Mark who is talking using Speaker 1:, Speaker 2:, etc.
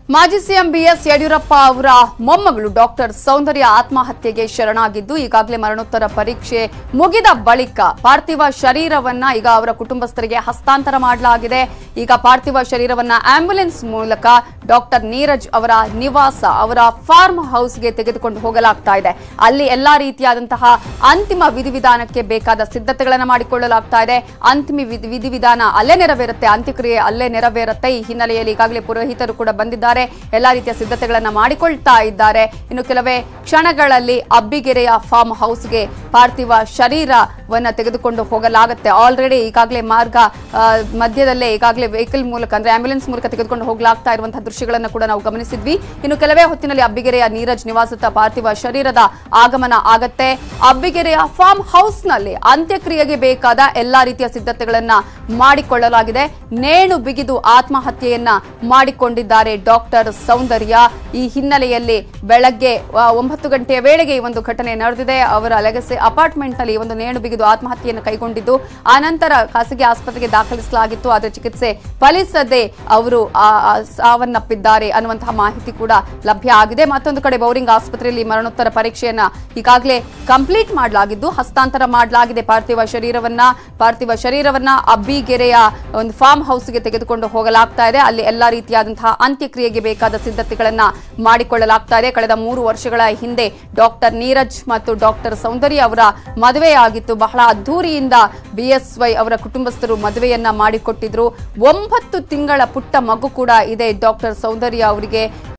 Speaker 1: ಮಾಜಿ CM BS Yediyurappa ಅವರ ಮೊಮ್ಮಗಳು ಡಾಕ್ಟರ್ ಸೌಂದರ್ಯ ಆತ್ಮಹತ್ಯೆಗೆ ಶರಣಾಗಿದ್ದು ಈಗಾಗಲೇ ಮರಣೋತ್ತರ ಪರೀಕ್ಷೆ ಮುಗಿದ ಬಳಿಕ ಪಾರ್ಥಿವ ಶರೀರವನ್ನ ಈಗ ಅವರ ಕುಟುಂಬಸ್ಥರಿಗೆ ಹಸ್ತಾಂತರ ಮಾಡಲಾಗಿದೆ ಈಗ ಪಾರ್ಥಿವ ಶರೀರವನ್ನ ಆಂಬ್ಯುಲೆನ್ಸ್ ಮೂಲಕ ಡಾಕ್ಟರ್ ನೀರಜ್ ಅವರ ನಿವಾಸ ಅವರ ಫಾರ್ಮ್ ಹೌಸ್ಗೆ ತೆಗೆದುಕೊಂಡು ಹೋಗಲಾಗ್ತಾ ಇದೆ ಅಲ್ಲಿ ಎಲ್ಲಾ ರೀತಿಯಾದಂತಹ ಅಂತಿಮ ವಿಧಿವಿಧಾನಕ್ಕೆ ಬೇಕಾದ ಸಿದ್ಧತೆಗಳನ್ನು ಮಾಡಿಕೊಳ್ಳಲಾಗ್ತಾ ಇದೆ ಅಂತಿಮ ವಿಧಿ- ವಿಧಿವಿಧಾನ ಅಲ್ಲೇ ನೆರವೇರುತ್ತೆ ಅಂತ್ಯಕ್ರಿಯೆ ಅಲ್ಲೇ ನೆರವೇರುತ್ತೆ ಈ ಹಿನ್ನೆಲೆಯಲ್ಲಿ ಈಗಾಗಲೇ ಪುರೋಹಿತರು ಕೂಡ ಬಂದಿದ್ದಾರೆ ಎಲ್ಲಾ ರೀತಿಯ ಸಿದ್ಧತೆಗಳನ್ನ ಮಾಡಿಕೊಳ್ತಾ ಇದ್ದಾರೆ ಇನ್ನು ಕೆಲವೇ ಕ್ಷಣಗಳಲ್ಲಿ ಅಬ್ಬಿಗೆರೆಯ ಫಾರ್ಮ್ ಹೌಸ್ಗೆ ಪಾರ್ಥಿವ ಶರೀರವನ್ನ ತೆಗೆದುಕೊಂಡು ಹೋಗಲಾಗುತ್ತೆ ಆಲ್ರೆಡಿ ಈಗಾಗಲೇ ಮಾರ್ಗ ಆ, ಮಧ್ಯದಲ್ಲೇ ಈಗಾಗಲೇ ವೆಹಿಕಲ್ ಮೂಲಕ ಅಂದ್ರೆ ಆಂಬ್ಯುಲೆನ್ಸ್ ಮೂಲಕ ತೆಗೆದುಕೊಂಡು ಹೋಗಲಾಗ್ತಾ ಇರುವಂತಹ ದೃಶ್ಯಗಳನ್ನು ಕೂಡ ನಾವು ಗಮನಿಸಿದ್ವಿ ಇನ್ನು ಕೆಲವೇ ಹೊತ್ತಿನಲ್ಲಿ ಅಬ್ಬಿಗೆರೆಯ ನೀರಜ್ ನಿವಾಸದ ಪಾರ್ಥಿವ ಶರೀರದ ಆಗಮನ ಆಗತ್ತೆ ಅಬ್ಬಿಗೆರೆಯ ಫಾರ್ಮ್ ಹೌಸ್ ನಲ್ಲಿ ಅಂತ್ಯಕ್ರಿಯೆಗೆ ಬೇಕಾದ ಎಲ್ಲಾ ರೀತಿಯ ಸಿದ್ಧತೆಗಳನ್ನ ಮಾಡಿಕೊಳ್ಳಲಾಗಿದೆ ನೇಣು ಬಿಗಿದು ಆತ್ಮಹತ್ಯೆಯನ್ನ ಮಾಡಿಕೊಂಡಿದ್ದಾರೆ ಡಾಕ್ಟರ್ ಸೌಂದರ್ಯ ಈ ಹಿನ್ನೆಲೆಯಲ್ಲಿ ಬೆಳಗ್ಗೆ ಆ, ಒಂಬತ್ತು ಗಂಟೆಯ ವೇಳೆಗೆ ಈ ಒಂದು ಘಟನೆ ನಡೆದಿದೆ ಅವರ ಲೆಗಸಿ ಅಪಾರ್ಟ್ಮೆಂಟ್ ನಲ್ಲಿ ಒಂದು ನೇಣು ಬಿಗಿದು ಆತ್ಮಹತ್ಯೆಯನ್ನು ಕೈಗೊಂಡಿದ್ದು ಆನಂತರ ಖಾಸಗಿ ಆಸ್ಪತ್ರೆಗೆ ದಾಖಲಿಸಲಾಗಿತ್ತು ಆದರೆ ಚಿಕಿತ್ಸೆ ಫಲಿಸದೆ ಅವರು ಆ, ಆ, ಸಾವನ್ನಪ್ಪಿದ್ದಾರೆ ಅನ್ನುವಂತಹ ಮಾಹಿತಿ ಕೂಡ ಲಭ್ಯ ಆಗಿದೆ ಮತ್ತೊಂದು ಕಡೆ ಬೌರಿಂಗ್ ಆಸ್ಪತ್ರೆಯಲ್ಲಿ ಮರಣೋತ್ತರ ಪರೀಕ್ಷೆಯನ್ನ ಈಗಾಗಲೇ ಕಂಪ್ಲೀಟ್ ಮಾಡಲಾಗಿದ್ದು ಹಸ್ತಾಂತರ ಮಾಡಲಾಗಿದೆ ಪಾರ್ಥಿವ ಶರೀರವನ್ನ ಪಾರ್ಥಿವ ಶರೀರವನ್ನ ಅಬ್ಬಿಗೆರೆಯ ಒಂದು ಫಾರ್ಮ್ ಹೌಸ್ಗೆ ತೆಗೆದುಕೊಂಡು ಹೋಗಲಾಗ್ತಾ ಇದೆ ಅಲ್ಲಿ ಎಲ್ಲಾ ರೀತಿಯಾದಂತಹ ಅಂತ್ಯಕ್ರಿಯೆಗೆ ಬೇಕಾದ ಸಿದ್ಧತೆಗಳನ್ನ ಮಾಡಿಕೊಳ್ಳಲಾಗ್ತಾ ಇದೆ ಕಳೆದ ಮೂರು ವರ್ಷಗಳ ಹಿಂದೆ ಡಾಕ್ಟರ್ ನೀರಜ್ ಮತ್ತು ಡಾಕ್ಟರ್ ಸೌಂದರ್ಯ ಅವರ ಮದುವೆಯಾಗಿತ್ತು ಬಹಳ ಅದ್ದೂರಿಯಿಂದ ಬಿಎಸ್ವೈ ಅವರ ಕುಟುಂಬಸ್ಥರು ಮದುವೆಯನ್ನ ಮಾಡಿಕೊಟ್ಟಿದ್ರು ಒಂಬತ್ತು ತಿಂಗಳ ಪುಟ್ಟ ಮಗು ಕೂಡ ಇದೆ ಡಾಕ್ಟರ್ ಸೌಂದರ್ಯ ಅವರಿಗೆ